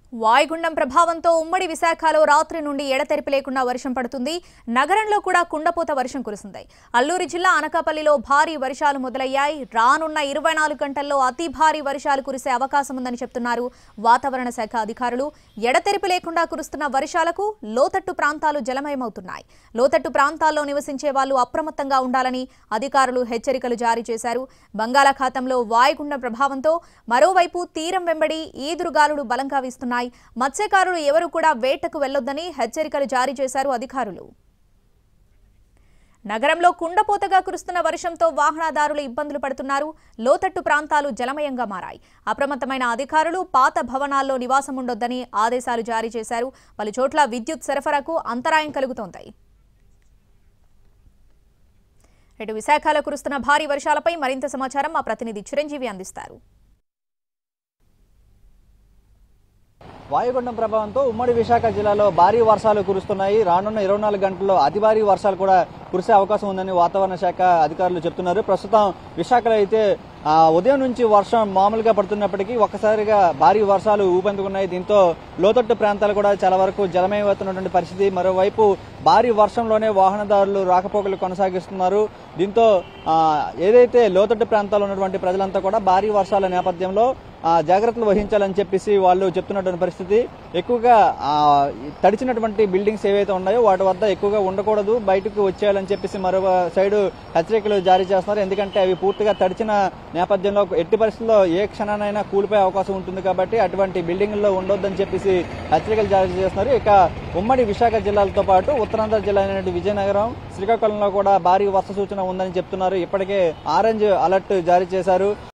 వాయుగుండం ప్రభావంతో ఉమ్మడి విశాఖలో రాత్రి నుండి ఎడతెరిపి లేకుండా వర్షం పడుతుంది నగరంలో కూడా కుండపోత వర్షం కురుస్తుంది అల్లూరి జిల్లా అనకాపల్లిలో భారీ వర్షాలు మొదలయ్యాయి రానున్న ఇరవై నాలుగు గంటల్లో అతి భారీ వర్షాలు కురిసే అవకాశం ఉందని చెప్తున్నారు వాతావరణ శాఖ అధికారులు ఎడతెరిపి లేకుండా కురుస్తున్న వర్షాలకు లోతట్టు ప్రాంతాలు జలమయమవుతున్నాయి లోతట్టు ప్రాంతాల్లో నివసించే వాళ్ళు అప్రమత్తంగా ఉండాలని అధికారులు హెచ్చరికలు జారీ చేశారు బంగాళాఖాతంలో వాయుగుండం ప్రభావంతో మరోవైపు తీరం వెంబడి ఈదురుగాలులు బలంగా వీస్తున్నాయి మత్స్యకారులు ఎవరు కూడా వేటకు వెళ్లొద్దని హెచ్చరికలు జారీ చేశారు అధికారులు నగరంలో కుండపోతగా కురుస్తున్న వర్షంతో వాహనదారులు ఇబ్బందులు పడుతున్నారు లోతట్టు ప్రాంతాలు జలమయంగా మారాయి అప్రమత్తమైన అధికారులు పాత భవనాల్లో నివాసం ఉండొద్దని ఆదేశాలు జారీ చేశారు పలు చోట్ల విద్యుత్ సరఫరాకు అంతరాయం కలుగుతోంది ఇటు విశాఖలో కురుస్తున్న భారీ వర్షాలపై మరింత సమాచారం మా ప్రతినిధి చిరంజీవి అందిస్తారు వాయుగుండం ప్రభావంతో ఉమ్మడి విశాఖ జిల్లాలో భారీ వర్షాలు కురుస్తున్నాయి రానున్న ఇరవై నాలుగు గంటల్లో అతి భారీ వర్షాలు కూడా కురిసే అవకాశం ఉందని వాతావరణ శాఖ అధికారులు చెప్తున్నారు ప్రస్తుతం విశాఖలో అయితే ఆ, ఉదయం నుంచి వర్షం మామూలుగా పడుతున్నప్పటికీ ఒక్కసారిగా భారీ వర్షాలు ఊపందుకున్నాయి దీంతో లోతట్టు ప్రాంతాలు కూడా చాలా వరకు జలమయమవుతున్నటువంటి పరిస్థితి మరోవైపు భారీ వర్షంలోనే వాహనదారులు రాకపోకలు కొనసాగిస్తున్నారు దీంతో ఆ, ఏదైతే లోతట్టు ప్రాంతాల్లో ఉన్నటువంటి ప్రజలంతా కూడా భారీ వర్షాల నేపథ్యంలో ఆ, జాగ్రత్తలు వహించాలని చెప్పేసి వాళ్ళు చెప్తున్నటువంటి పరిస్థితి ఎక్కువగా ఆ, ఈ తడిచినటువంటి బిల్డింగ్స్ ఏవైతే ఉన్నాయో వాటి వద్ద ఎక్కువగా ఉండకూడదు బయటకు వచ్చేయాలని చెప్పేసి మరో సైడ్ హెచ్చరికలు జారీ చేస్తున్నారు ఎందుకంటే అవి పూర్తిగా తడిచిన నేపథ్యంలో ఎట్టి పరిస్థితుల్లో ఏ క్షణానైనా కూలిపోయే అవకాశం ఉంటుంది కాబట్టి అటువంటి బిల్డింగ్ల్లో ఉండొద్దని చెప్పేసి హెచ్చరికలు జారీ చేస్తున్నారు ఇక ఉమ్మడి విశాఖ జిల్లాలతో పాటు ఉత్తరాంధ్ర జిల్లా అయినటువంటి విజయనగరం శ్రీకాకుళంలో కూడా భారీ వర్ష సూచన ఉందని చెప్తున్నారు ఇప్పటికే ఆరెంజ్ అలర్ట్ జారీ చేశారు